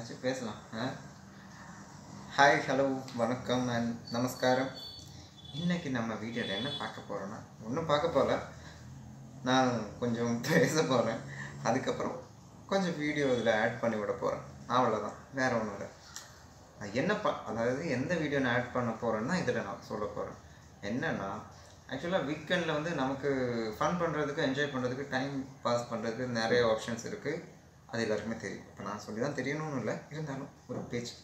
ஏதாச்சும் பேசலாம் hi hello வணக்கம் அண்ட் நமஸ்காரம் இன்னைக்கு நம்ம வீடியோவில் என்ன பார்க்க போகிறோன்னா ஒன்றும் பார்க்க போகல நான் கொஞ்சம் பேச போகிறேன் அதுக்கப்புறம் கொஞ்சம் வீடியோ இதில் ஆட் பண்ணி விட போகிறேன் அவ்வளோதான் வேற ஒன்றும் இல்லை நான் என்ன ப அதாவது எந்த வீடியோ நான் ஆட் பண்ண போகிறேன்னா இதில் நான் சொல்ல போகிறேன் என்னன்னா ஆக்சுவலாக வீக்கெண்டில் வந்து நமக்கு ஃபன் பண்ணுறதுக்கு என்ஜாய் பண்ணுறதுக்கு டைம் பாஸ் பண்ணுறதுக்கு நிறைய ஆப்ஷன்ஸ் இருக்குது அது எல்லாருக்குமே தெரியும் இப்போ நான் சொல்லி தான் தெரியணும்னு இல்லை இருந்தாலும் ஒரு பேச்சு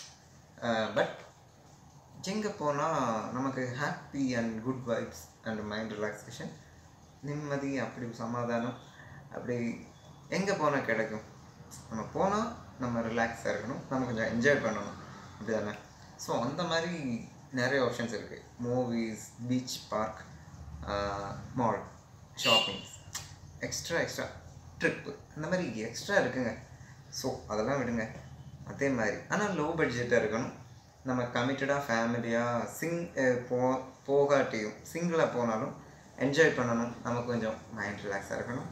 பட் எங்கே போனால் நமக்கு happy and good vibes and mind relaxation நிம்மதி அப்படி சமாதானம் அப்படி எங்கே போனால் கிடைக்கும் நம்ம போனால் நம்ம ரிலாக்ஸாக இருக்கணும் நம்ம கொஞ்சம் என்ஜாய் பண்ணணும் அப்படி தானே ஸோ அந்த மாதிரி நிறைய ஆப்ஷன்ஸ் இருக்குது movies beach park mall shoppings extra extra trip அந்த மாதிரி எக்ஸ்ட்ரா இருக்குங்க ஸோ அதெல்லாம் விடுங்க அதே மாதிரி ஆனால் லோ பட்ஜெட்டாக இருக்கணும் நம்ம கமிட்டடாக ஃபேமிலியாக சிங் போ போகாட்டியும் சிங்கிளாக போனாலும் என்ஜாய் பண்ணணும் நமக்கு கொஞ்சம் மைண்ட் ரிலாக்ஸாக இருக்கணும்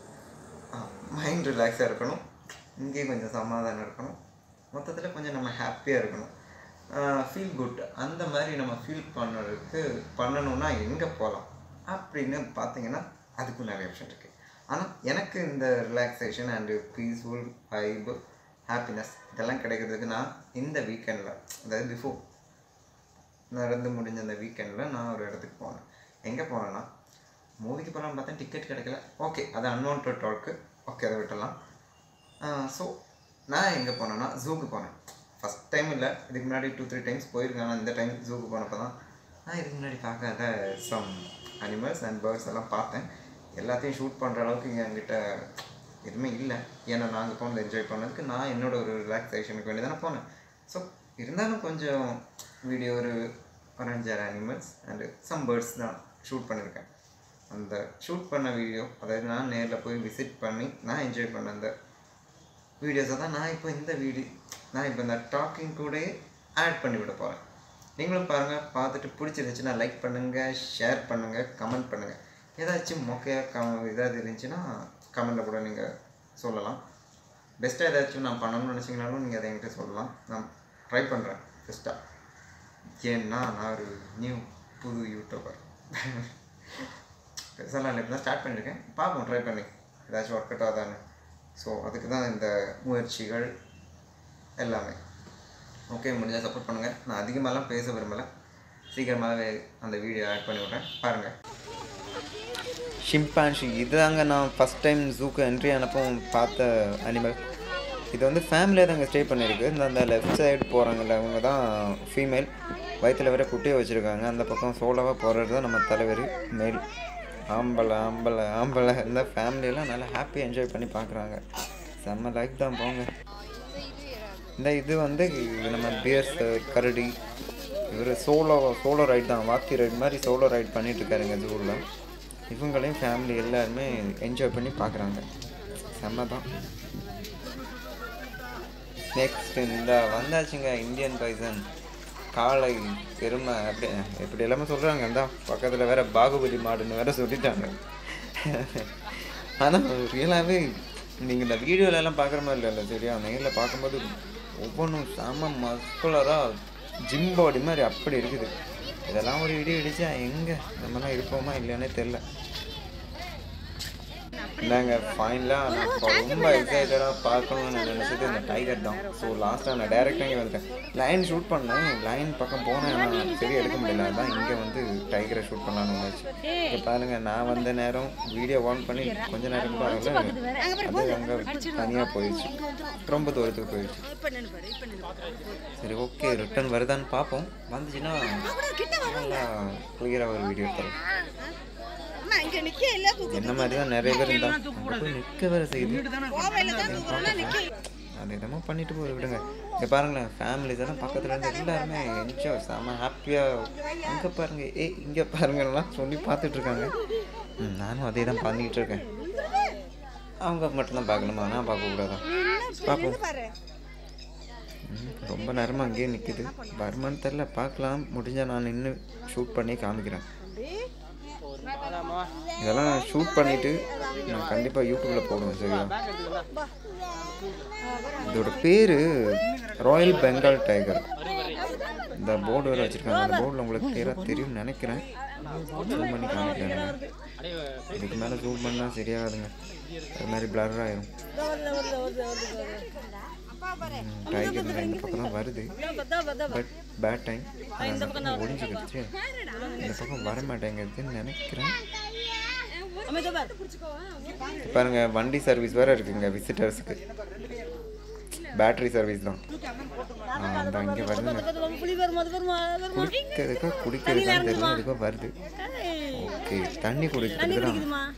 மைண்ட் ரிலாக்ஸாக இருக்கணும் இங்கேயே கொஞ்சம் சமாதானம் இருக்கணும் மொத்தத்தில் கொஞ்சம் நம்ம ஹாப்பியாக இருக்கணும் ஃபீல் குட் அந்த மாதிரி நம்ம ஃபீல் பண்ணுறதுக்கு பண்ணணும்னா எங்கே போகலாம் அப்படின்னு பார்த்தீங்கன்னா அதுக்கும் நிறைய ஆப்ஷன் இருக்குது ஆனால் எனக்கு இந்த relaxation and peaceful vibe happiness இதெல்லாம் கிடைக்கிறதுக்கு நான் இந்த வீக்கெண்டில் அதாவது பிஃபோர் நடந்து முடிஞ்ச அந்த வீக்கெண்டில் நான் ஒரு இடத்துக்கு போனேன் எங்கே போனேன்னா மூவிக்கு போகலான்னு பார்த்தேன் டிக்கெட் கிடைக்கல ஓகே அது அன்வான்ட் டாக்கு ஓகே அதை விட்டுடலாம் ஸோ நான் எங்கே போனேன்னா ஜூக்கு போனேன் ஃபஸ்ட் டைம் இல்லை இதுக்கு முன்னாடி டூ த்ரீ டைம்ஸ் போயிருக்கேன் ஆனால் இந்த டைம் ஜூக்கு போனப்போ தான் நான் இதுக்கு முன்னாடி பார்க்காத சம் அனிமல்ஸ் அண்ட் பேர்ட்ஸ் எல்லாம் பார்த்தேன் எல்லாத்தையும் ஷூட் பண்ணுற அளவுக்கு இங்கே என்கிட்ட எதுவுமே இல்லை ஏன்னா நாங்கள் போனது என்ஜாய் பண்ணதுக்கு நான் என்னோட ஒரு ரிலாக்ஸேஷனுக்கு வேண்டி தானே போனேன் ஸோ இருந்தாலும் கொஞ்சம் வீடியோ ஒரு ஒரு அஞ்சாறு அனிமல்ஸ் அண்டு சம் பேர்ட்ஸ் தான் ஷூட் பண்ணியிருக்கேன் அந்த ஷூட் பண்ண வீடியோ அதாவது நான் நேரில் போய் விசிட் பண்ணி நான் என்ஜாய் பண்ண அந்த வீடியோஸை தான் நான் இப்போ இந்த வீடியோ நான் இப்போ இந்த டாக்கிங் கூடயே ஆட் பண்ணி விட போகிறேன் நீங்களும் பாருங்கள் பார்த்துட்டு பிடிச்சிருந்துச்சுன்னா லைக் பண்ணுங்கள் ஷேர் பண்ணுங்கள் கமெண்ட் பண்ணுங்கள் ஏதாச்சும் மொக்கையாக க இதாக இருந்துச்சுன்னா கமெண்டில் கூட நீங்கள் சொல்லலாம் பெஸ்ட்டாக ஏதாச்சும் நான் பண்ணணும்னு நினச்சிங்கனாலும் நீங்கள் அதை என்கிட்ட சொல்லலாம் நான் ட்ரை பண்ணுறேன் பெஸ்ட்டாக ஏன்னா நான் ஒரு நியூ புது யூடியூபர் பெருசாக இப்போ தான் ஸ்டார்ட் பண்ணியிருக்கேன் பார்ப்போம் ட்ரை பண்ணி ஏதாச்சும் ஒர்க் அவுட் ஆகுதான்னு ஸோ அதுக்கு தான் இந்த முயற்சிகள் எல்லாமே ஓகே முடிஞ்சால் சப்போர்ட் பண்ணுங்கள் நான் அதிகமாகலாம் பேச விரும்பலை சீக்கிரமாகவே அந்த வீடியோ ஆட் பண்ணி விட்றேன் பாருங்கள் ஷிம்பான்ஷி இதுதாங்க நான் ஃபஸ்ட் டைம் ஜூக்கு என்ட்ரி ஆனப்போ பார்த்த அனிமல் இது வந்து ஃபேமிலியாக தாங்க ஸ்டே பண்ணியிருக்கு இந்த அந்த லெஃப்ட் சைடு போகிறாங்கல்ல அவங்க தான் ஃபீமேல் வயிற்றில் வேற குட்டியை வச்சுருக்காங்க அந்த பக்கம் சோலோவாக போகிறது தான் நம்ம தலைவர் மேல் ஆம்பளை ஆம்பளை ஆம்பளை இந்த ஃபேமிலியெல்லாம் நல்லா ஹாப்பியாக என்ஜாய் பண்ணி பார்க்குறாங்க செம்ம லைஃப் தான் போங்க இந்த இது வந்து இது நம்ம பியர்ஸ் கரடி இவர் சோலோ சோலோ ரைட் தான் வாத்தி ரைட் மாதிரி சோலோ ரைட் பண்ணிட்டு இருக்காருங்க ஜூவில் இவங்களையும் ஃபேமிலி எல்லாருமே என்ஜாய் பண்ணி பார்க்குறாங்க செம்ம தான் நெக்ஸ்ட் இந்த வந்தாச்சுங்க இந்தியன் பைசன் காளை எருமை அப்படி எப்படி எல்லாமே சொல்கிறாங்க இந்த பக்கத்தில் வேற பாகுபலி மாடுன்னு வேற சொல்லிட்டாங்க ஆனால் ரியலாகவே நீங்கள் இந்த வீடியோல எல்லாம் பார்க்குற மாதிரி இல்லைல்ல சரியா நேரில் பார்க்கும்போது ஒவ்வொன்றும் செம மஸ்குலராக ஜிம் பாடி மாதிரி அப்படி இருக்குது இதெல்லாம் ஒரு இடி இடிச்சா எங்கே நம்மலாம் இருப்போமா இல்லையானே தெரில இந்தாங்க ஃபைனலாக நான் இப்போ ரொம்ப எக்ஸைட்டடாக பார்க்கணும்னு நினச்சது இந்த டைகர் தான் ஸோ லாஸ்ட்டாக நான் டேரெக்டாக இங்கே வந்துட்டேன் லைன் ஷூட் பண்ணேன் லைன் பக்கம் போனேன் ஆனால் சரி எடுக்க முடியல அதான் இங்கே வந்து டைகரை ஷூட் பண்ணலான்னு வந்துச்சு இப்போ பாருங்க நான் வந்த நேரம் வீடியோ ஆன் பண்ணி கொஞ்ச நேரம் கூட ஆகல அது அங்கே தனியாக போயிடுச்சு ரொம்ப தூரத்துக்கு போயிடுச்சு சரி ஓகே ரிட்டர்ன் வருதான்னு பார்ப்போம் வந்துச்சுன்னா நல்லா கிளியராக ஒரு வீடியோ தரும் அம்மா இங்க நிக்க இல்ல தூக்கு என்ன மாதிரி தான் நிறைய பேர் இருந்தா அங்க போய் நிற்க வேற செய்யுது கோவையில தான் தூக்குறோம்னா நிக்க அது என்னமோ பண்ணிட்டு போய் விடுங்க இங்கே பாருங்களேன் ஃபேமிலிஸ் எல்லாம் பக்கத்துல இருந்து எல்லாருமே என்ஜாய் செம ஹாப்பியாக அங்கே பாருங்க ஏ இங்கே பாருங்கலாம் சொல்லி பார்த்துட்டு இருக்காங்க ம், நானும் அதே தான் பண்ணிக்கிட்டு இருக்கேன் அவங்க மட்டும்தான் பார்க்கணுமா நான் பார்க்கக்கூடாதா பார்ப்போம் பாரு ம், ரொம்ப நேரமாக அங்கேயே நிற்குது வருமான்னு தெரில பார்க்கலாம் முடிஞ்சால் நான் நின்று ஷூட் பண்ணி காமிக்கிறேன் அப்படி இதெல்லாம் ஷூட் பண்ணிவிட்டு நான் கண்டிப்பாக யூடியூப்பில் போடுவேன் சரியா இதோட பேர் ராயல் பெங்கால் டைகர் இந்த போர்டு வேறு வச்சுருக்காங்க அந்த போர்டில் உங்களுக்கு கிளியராக தெரியும்னு நினைக்கிறேன் ஜூம் பண்ணி காமிக்கிறேன் இதுக்கு மேலே ஜூம் பண்ணால் சரியாகாதுங்க அது மாதிரி பிளர் ஆயிரும் டைகர் இந்த பக்கம் தான் வருது பட் பேட் டைம் அந்த பக்கம் ஒளிஞ்சுக்கிடுச்சு இந்த பக்கம் வர மாட்டேங்குதுன்னு நினைக்கிறேன் பாருங்க வண்டி சர்வீஸ் வேறு இருக்குங்க விசிட்டர்ஸுக்கு பேட்டரி சர்வீஸ் தான் ஆ, அந்த அங்கே வருதுங்க குடிக்கிறதுக்கா குடிக்கிறதுக்கான்னு தெரியல எதுக்கோ வருது ஓகே தண்ணி குடிக்கிறதுக்கு தான்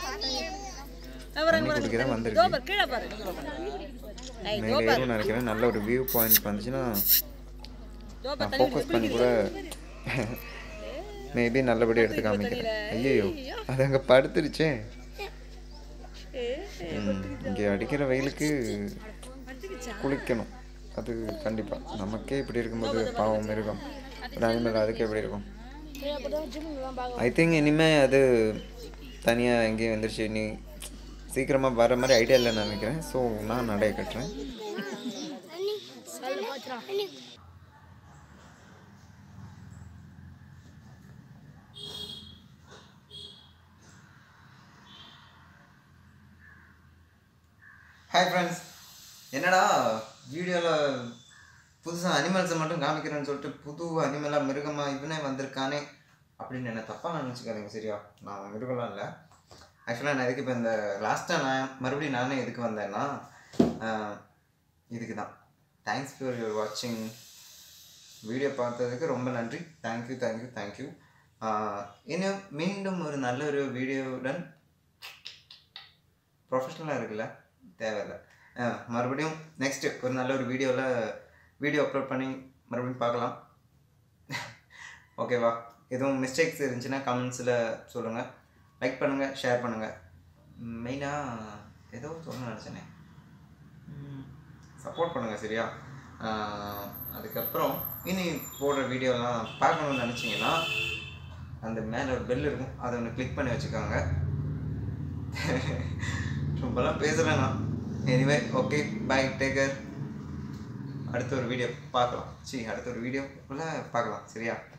தண்ணி குடிக்க தான் வந்திருக்கு மேலே ஏறும் நினைக்கிறேன் நல்ல ஒரு வியூ பாயிண்ட் வந்துச்சுன்னா நான் ஃபோக்கஸ் பண்ணி கூட மேபி நல்லபடியாக எடுத்து காமிக்கிறேன் ஐயோ அது அங்கே படுத்துருச்சே இங்கே அடிக்கிற வெயிலுக்கு குளிக்கணும் அது கண்டிப்பாக நமக்கே இப்படி இருக்கும்போது பாவம் மிருகம் ஒரு அனிமல் அதுக்கு எப்படி இருக்கும் ஐ திங்க் இனிமேல் அது தனியாக எங்கேயும் வந்துருச்சு நீ சீக்கிரமாக வர மாதிரி ஐடியா இல்லைன்னு நினைக்கிறேன் ஸோ நான் நடைய கட்டுறேன் ஹாய் ஃப்ரெண்ட்ஸ் என்னடா வீடியோவில் புதுசாக அனிமல்ஸை மட்டும் காமிக்கிறேன்னு சொல்லிட்டு புது அனிமலாக மிருகமாக இவனே வந்திருக்கானே அப்படின்னு என்ன தப்பாக நினச்சிக்காதீங்க சரியா நான் மிருகம்லாம் இல்லை ஆக்சுவலாக நான் எதுக்கு இப்போ இந்த லாஸ்ட்டாக நான் மறுபடியும் நானே எதுக்கு வந்தேன்னா ஆஹ், இதுக்கு தான் தேங்க்ஸ் ஃபார் யுவர் வாட்சிங் வீடியோ பார்த்ததுக்கு ரொம்ப நன்றி தேங்க்யூ தேங்க்யூ தேங்க்யூ இன்னும் மீண்டும் ஒரு நல்ல ஒரு வீடியோவுடன் ப்ரொஃபஷ்னலாக இருக்குல்ல தேவையில்லை ஆ, மறுபடியும் நெக்ஸ்ட்டு ஒரு நல்ல ஒரு வீடியோவில் வீடியோ அப்லோட் பண்ணி மறுபடியும் பார்க்கலாம் ஓகேவா எதுவும் மிஸ்டேக்ஸ் இருந்துச்சுன்னா கமெண்ட்ஸில் சொல்லுங்கள் லைக் பண்ணுங்கள் ஷேர் பண்ணுங்கள் மெயினாக ஏதோ சொல்ல நினச்சேனே சப்போர்ட் பண்ணுங்கள் சரியா ஆ, அதுக்கப்புறம் இனி போடுற வீடியோலாம் பார்க்கணும்னு நினச்சிங்கன்னா அந்த மேலே ஒரு பெல் இருக்கும் அதை ஒன்று கிளிக் பண்ணி வச்சுக்கோங்க ரொம்பலாம் பேசலை நான் எனிவே ஓகே பை டேக்கர் அடுத்த ஒரு வீடியோ பார்க்கலாம் சரி அடுத்த ஒரு வீடியோக்குள்ளே பார்க்கலாம் சரியா